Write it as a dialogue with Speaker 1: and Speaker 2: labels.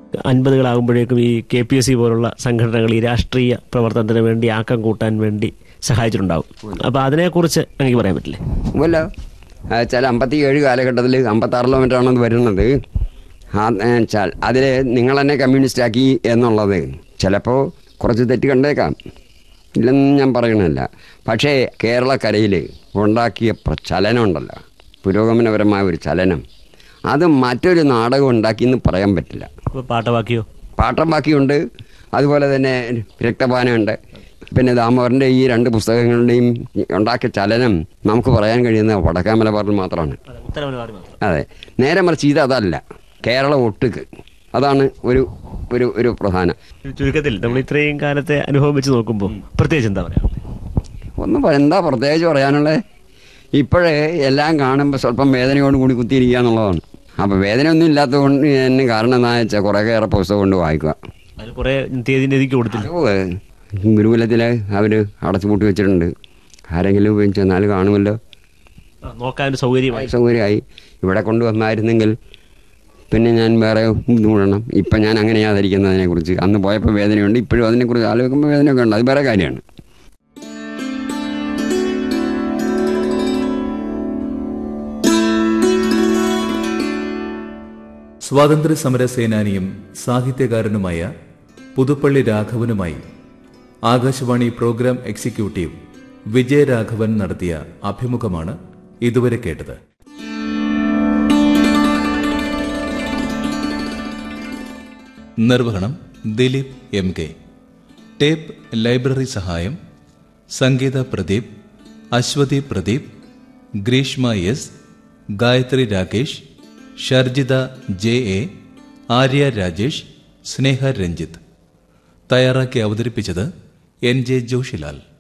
Speaker 1: അൻപതുകളാകുമ്പോഴേക്കും ഈ K P S C പോലുള്ള സംഘടനകൾ ഈ രാഷ്ട്രീയ പ്രവർത്തനത്തിന് വേണ്ടി ആക്കം കൂട്ടാൻ വേണ്ടി സഹായിച്ചിട്ടുണ്ടാവും അപ്പോൾ അതിനെക്കുറിച്ച് എനിക്ക് പറയാൻ പറ്റില്ലേ
Speaker 2: വല്ല ചില അമ്പത്തി ഏഴ് കാലഘട്ടത്തിൽ അമ്പത്താറ് കിലോമീറ്ററാണെന്ന് വരുന്നത് അതിൽ നിങ്ങൾ തന്നെ കമ്മ്യൂണിസ്റ്റ് ആക്കി എന്നുള്ളത് ചിലപ്പോൾ കുറച്ച് തെറ്റ് കണ്ടേക്കാം ഇല്ലെന്ന് ഞാൻ പറയണല്ല പക്ഷേ കേരളക്കരയിൽ ഉണ്ടാക്കിയ പ്ര- ചലനമുണ്ടല്ലോ പുരോഗമനപരമായ ഒരു ചലനം അത് മറ്റൊരു നാടകം ഉണ്ടാക്കിയെന്ന് പറയാൻ പറ്റില്ല
Speaker 1: അപ്പോൾ പാട്ടവാക്കിയോ
Speaker 2: പാട്ടം ബാക്കിയുണ്ട് അതുപോലെ തന്നെ രക്തപാനമുണ്ട് പിന്നെ ദാമോദരൻ്റെ ഈ രണ്ട് പുസ്തകങ്ങളുടെയും ഉണ്ടാക്കിയ ചലനം നമുക്ക് പറയാൻ കഴിയുന്ന വടക്കാമലബാറിൽ മാത്രമാണ്
Speaker 1: ഉത്തരമലബാറിൽ മാത്രം
Speaker 2: അതെ നേരെ മറിച്ച് ഇത് അതല്ല കേരള ഒട്ടുക്ക് അതാണ് ഒരു ഒരു ഒരു പ്രധാനം
Speaker 1: ചുരുക്കത്തിൽ നമ്മൾ ഇത്രയും കാലത്തെ അനുഭവം വെച്ച് നോക്കുമ്പോൾ പ്രത്യേകിച്ച് എന്താ പറയാ
Speaker 2: ഒന്നും പറ- എന്താ പ്രത്യേകിച്ച് പറയാനുള്ളത് ഇപ്പോഴേ എല്ലാം കാണുമ്പോൾ സ്വല്പം വേദനയോട് കൂടി കുത്തിയിരിക്കുക എന്നുള്ളതാണ് അപ്പോൾ വേദനയൊന്നും ഇല്ലാത്തത് കൊണ്ട് തന്നെ കാരണം എന്താ വെച്ചാൽ കുറേയേറെ പുസ്തകം കൊണ്ട് വായിക്കുക
Speaker 1: അതിൽ കുറേ തീയതി നിധിക്ക് കൊടുത്തില്ല
Speaker 2: അത് ഗുരുകുലത്തിൽ അവർ അടച്ചുപൂട്ടി വെച്ചിട്ടുണ്ട് ആരെങ്കിലും പോയി ചെന്നാൽ കാണുമല്ലോ
Speaker 1: ആ, നോക്കാൻ ഒരു സൗകര്യമായി
Speaker 2: സൗകര്യമായി ഇവിടെ കൊണ്ടുവന്നായിരുന്നെങ്കിൽ പിന്നെ ഞാൻ വേറെ ബുദ്ധിമുട്ടണം ഇപ്പം ഞാൻ അങ്ങനെയാണ് ധരിക്കുന്നതിനെക്കുറിച്ച് അന്ന് പോയപ്പോൾ വേദനയുണ്ട് ഇപ്പോഴും അതിനെക്കുറിച്ച് ആലോചിക്കുമ്പോൾ വേദനയൊക്കെ ഉണ്ട് അത് വേറെ കാര്യമാണ്
Speaker 3: സ്വാതന്ത്ര്യ സമര സേനാനിയും സാഹിത്യകാരനുമായ പുതുപ്പള്ളി രാഘവനുമായി ആകാശവാണി പ്രോഗ്രാം എക്സിക്യൂട്ടീവ് വിജയരാഘവൻ നടത്തിയ അഭിമുഖമാണ് ഇതുവരെ കേട്ടത് നിർവഹണം Dileep M K tape library സഹായം Sangeetha Pradeep Aswathy Pradeep Greeshma S Gayathri Rakesh Sharjitha J A Arya Rajesh Sneha Ranjith തയ്യാറാക്കി അവതരിപ്പിച്ചത് എൻ ജെ ജോഷിലാൽ